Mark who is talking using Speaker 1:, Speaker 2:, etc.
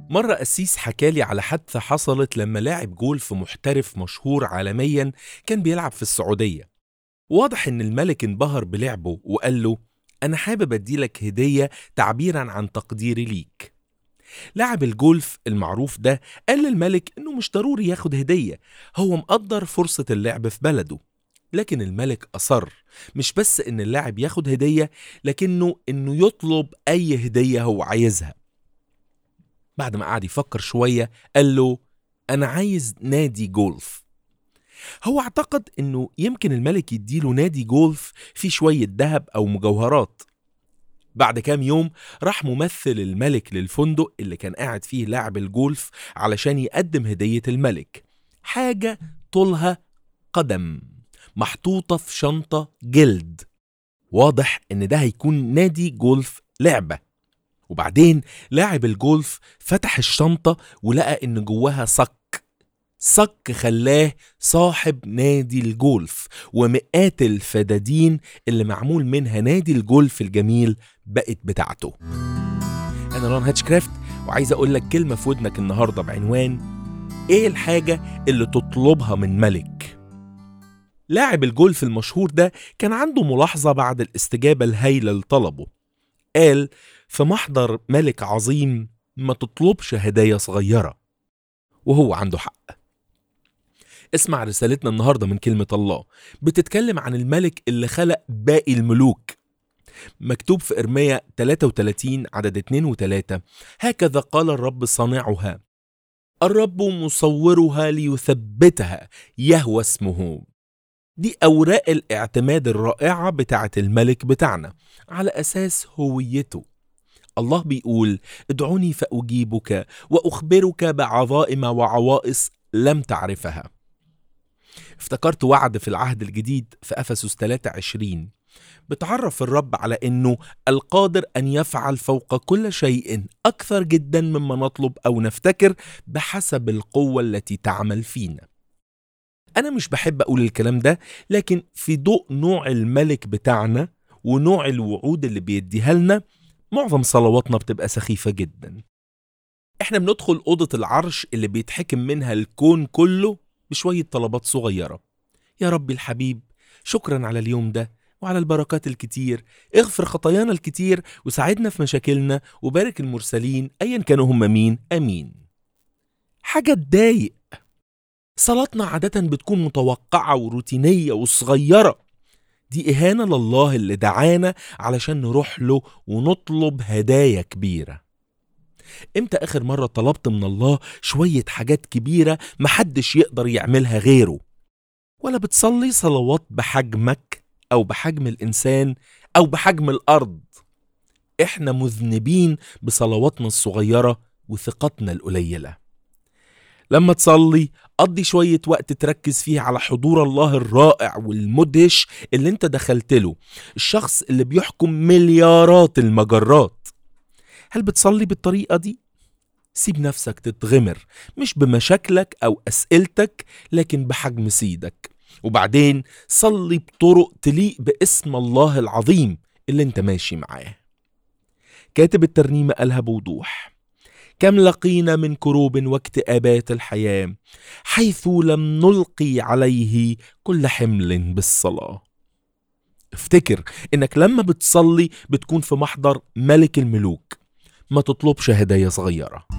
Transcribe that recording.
Speaker 1: مرة قسيس حكالي على حادثة حصلت لما لاعب جولف محترف مشهور عالميا كان بيلعب في السعودية واضح إن الملك انبهر بلعبه وقال له أنا حابب أديلك هدية تعبيرا عن تقديري ليك لاعب الجولف المعروف ده قال للملك إنه مش ضروري ياخد هدية هو مقدر فرصة اللعب في بلده لكن الملك أصر مش بس إن اللاعب ياخد هدية لكنه إنه يطلب أي هدية هو عايزها بعد ما قعد يفكر شوية قال له أنا عايز نادي جولف هو اعتقد إنه يمكن الملك يديله نادي جولف فيه شوية ذهب أو مجوهرات بعد كام يوم راح ممثل الملك للفندق اللي كان قاعد فيه لاعب الجولف علشان يقدم هدية الملك حاجة طولها قدم محطوطة في شنطة جلد واضح إن ده هيكون نادي جولف لعبة وبعدين لاعب الجولف فتح الشنطة ولقى إن جواها صك صك خلاه صاحب نادي الجولف ومئات الفدادين اللي معمول منها نادي الجولف الجميل بقت بتاعته أنا رون هاتشكرافت وعايز أقول لك كلمة في ودنك النهاردة بعنوان إيه الحاجة اللي تطلبها من ملك؟ لاعب الجولف المشهور ده كان عنده ملاحظة بعد الاستجابة الهايلة لطلبه قال في محضر ملك عظيم ما تطلبش هدايا صغيرة وهو عنده حق اسمع رسالتنا النهاردة من كلمة الله بتتكلم عن الملك اللي خلق باقي الملوك مكتوب في إرميا 33 عدد 2 و 3 هكذا قال الرب صانعها الرب مصورها ليثبتها يهوى اسمه دي أوراق الاعتماد الرائعة بتاعة الملك بتاعنا على أساس هويته الله بيقول ادعوني فأجيبك وأخبرك بعظائم وعوائص لم تعرفها افتكرت وعد في العهد الجديد في أفسس 23 بتعرف الرب على أنه القادر أن يفعل فوق كل شيء أكثر جدا مما نطلب أو نفتكر بحسب القوة التي تعمل فينا أنا مش بحب أقول الكلام ده لكن في ضوء نوع الملك بتاعنا ونوع الوعود اللي بيديها لنا معظم صلواتنا بتبقى سخيفة جدا احنا بندخل أوضة العرش اللي بيتحكم منها الكون كله بشوية طلبات صغيرة يا ربي الحبيب شكرا على اليوم ده وعلى البركات الكتير اغفر خطايانا الكتير وساعدنا في مشاكلنا وبارك المرسلين أيا كانوا هم مين أمين حاجة تضايق صلاتنا عادة بتكون متوقعة وروتينية وصغيرة دي إهانة لله اللي دعانا علشان نروح له ونطلب هدايا كبيرة امتى آخر مرة طلبت من الله شوية حاجات كبيرة محدش يقدر يعملها غيره ولا بتصلي صلوات بحجمك أو بحجم الإنسان أو بحجم الأرض إحنا مذنبين بصلواتنا الصغيرة وثقتنا القليله لما تصلي قضي شوية وقت تركز فيه على حضور الله الرائع والمدهش اللي انت دخلت له الشخص اللي بيحكم مليارات المجرات هل بتصلي بالطريقة دي؟ سيب نفسك تتغمر مش بمشاكلك أو أسئلتك لكن بحجم سيدك وبعدين صلي بطرق تليق باسم الله العظيم اللي انت ماشي معاه كاتب الترنيمة قالها بوضوح كم لقينا من كروب واكتئابات الحياة حيث لم نلقي عليه كل حمل بالصلاة افتكر انك لما بتصلي بتكون في محضر ملك الملوك ما تطلبش هدايا صغيره